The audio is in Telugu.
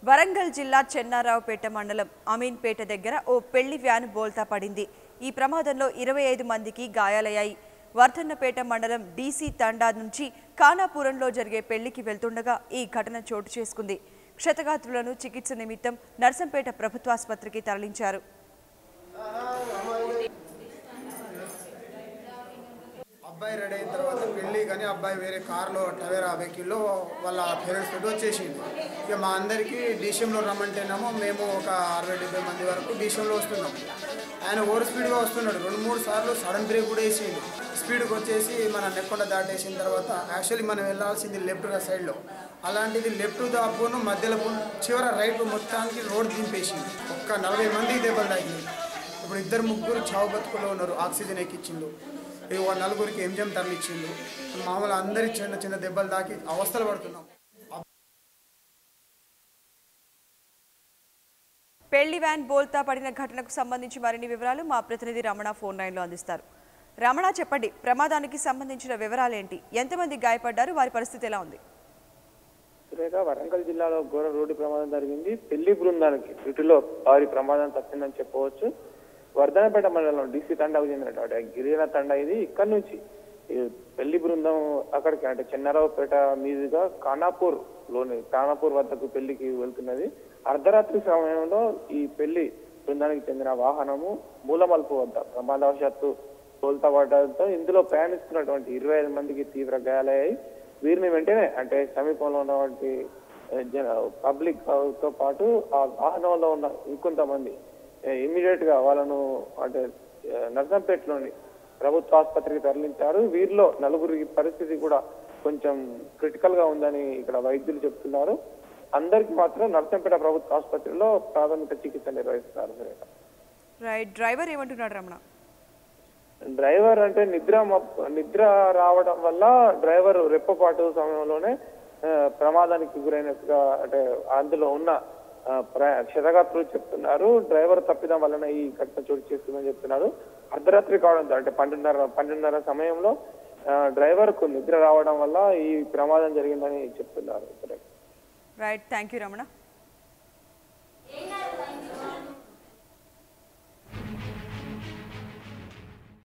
వరంగల్ జిల్లా చెన్నారావుపేట మండలం అమీన్పేట దగ్గర ఓ పెళ్లి వ్యాన్ బోల్తా పడింది ఈ ప్రమాదంలో ఇరవై ఐదు మందికి గాయాలయ్యాయి వర్ధన్నపేట మండలం డీసీ తండా నుంచి కానాపురంలో జరిగే పెళ్లికి వెళ్తుండగా ఈ ఘటన చోటు చేసుకుంది క్షతగాత్రులను చికిత్స నిమిత్తం నర్సంపేట ప్రభుత్వాసుపత్రికి తరలించారు అబ్బాయి రెడీ అయిన తర్వాత పెళ్ళి కానీ అబ్బాయి వేరే కార్లో టవేరా వెహికల్లో వాళ్ళ పేరెంట్స్ తోటి వచ్చేసింది ఇక మా అందరికీ డీసీఎంలో రమ్మంటేనేమో మేము ఒక అరవై డెబ్బై మంది వరకు డీసీఎంలో వస్తున్నాం ఆయన ఓవర్ స్పీడ్గా వస్తున్నాడు రెండు మూడు సార్లు సడన్ బ్రేక్ కూడా వేసిండు స్పీడ్కి వచ్చేసి మన నెక్కొండ దాటేసిన తర్వాత యాక్చువల్లీ మనం వెళ్ళాల్సింది లెఫ్ట్ సైడ్లో అలాంటిది లెఫ్ట్ దాపును మధ్యలో పోను, చివర రైట్ మొత్తానికి రోడ్ దింపేసింది ఒక్క నలభై మందికి దెబ్బలు తాకింది ఇప్పుడు ఇద్దరు ముగ్గురు చావు బతుకులో ఉన్నారు ఆక్సిజన్ ఎక్కించిండు ఈ ఓ నలుగురికి ఎంజిఎం తరలిచ్చిండు మామూలు అందరి చిన్న చిన్న దెబ్బలు తాకి అవస్థలు పడుతున్నాం పెళ్లి వ్యాన్ బోల్తా పడిన ఘటనకు సంబంధించి మరిన్ని వివరాలు మా ప్రతినిధి రమణ ఫోన్ లైన్లో అందిస్తారు రమణ చెప్పండి ప్రమాదానికి సంబంధించిన వివరాలేంటి ఎంతమంది గాయపడ్డారు వారి పరిస్థితి ఎలా ఉంది సురేఖ వరంగల్ జిల్లాలో ఘోర రోడ్డు ప్రమాదం జరిగింది పెళ్లి బృందానికి ఇటులో భారీ ప్రమాదం తప్పిందని చెప్పవచ్చు వర్ధనపేట మండలం డిసి తండాకు చెందినటువంటి గిరిజన తండా ఇది ఇక్కడ నుంచి ఈ పెళ్లి బృందం అక్కడికి అంటే చెన్నారావుపేట మీదుగా ఖానాపూర్ లోని ఖానాపూర్ వద్దకు పెళ్లికి వెళ్తున్నది అర్ధరాత్రి సమయంలో ఈ పెళ్లి బృందానికి చెందిన వాహనము మూలమలుపు వద్ద ప్రమాదవశాత్తు తోల్తపడడంతో ఇందులో ప్రయాణిస్తున్నటువంటి ఇరవై ఐదు మందికి తీవ్ర గాయాలయ్యాయి వీరిని వెంటనే అంటే సమీపంలో ఉన్నటువంటి ఆ, జన పబ్లిక్ తో పాటు ఆ వాహనంలో ఉన్న ఇంకొంతమంది ఇమీడియట్ గా వాళ్ళను అంటే ఆ, నర్సంపేటలోని ప్రభుత్వ ఆసుపత్రికి తరలించారు వీరిలో నలుగురి పరిస్థితి కూడా కొంచెం క్రిటికల్ గా ఉందని ఇక్కడ వైద్యులు చెప్తున్నారు అందరికి మాత్రం నర్సంపేట ప్రభుత్వ ఆసుపత్రిలో ప్రాథమిక చికిత్స నిర్వహిస్తున్నారు సురేఖ. రైట్ డ్రైవర్ ఏమంటున్నాడు రమణ డ్రైవర్ అంటే నిద్ర మప్- నిద్ర రావడం వల్ల డ్రైవర్ రెప్పపాటు సమయంలోనే ఆ, ప్రమాదానికి గురైనట్టుగా అంటే అందులో ఉన్న ఆ, ప్ర- క్షతగాత్రులు చెప్తున్నారు డ్రైవర్ తప్పిదం వలన ఈ ఘటన చోటు చేసుకుందని చెప్తున్నారు అర్ధరాత్రి కావడంతో అంటే పన్నెండున్నర పన్నెండున్నర సమయంలో డ్రైవర్ కు నిద్ర రావడం వల్ల ఈ ప్రమాదం జరిగిందని చెప్తున్నారు రైట్ థ్యాంక్ యూ రమణ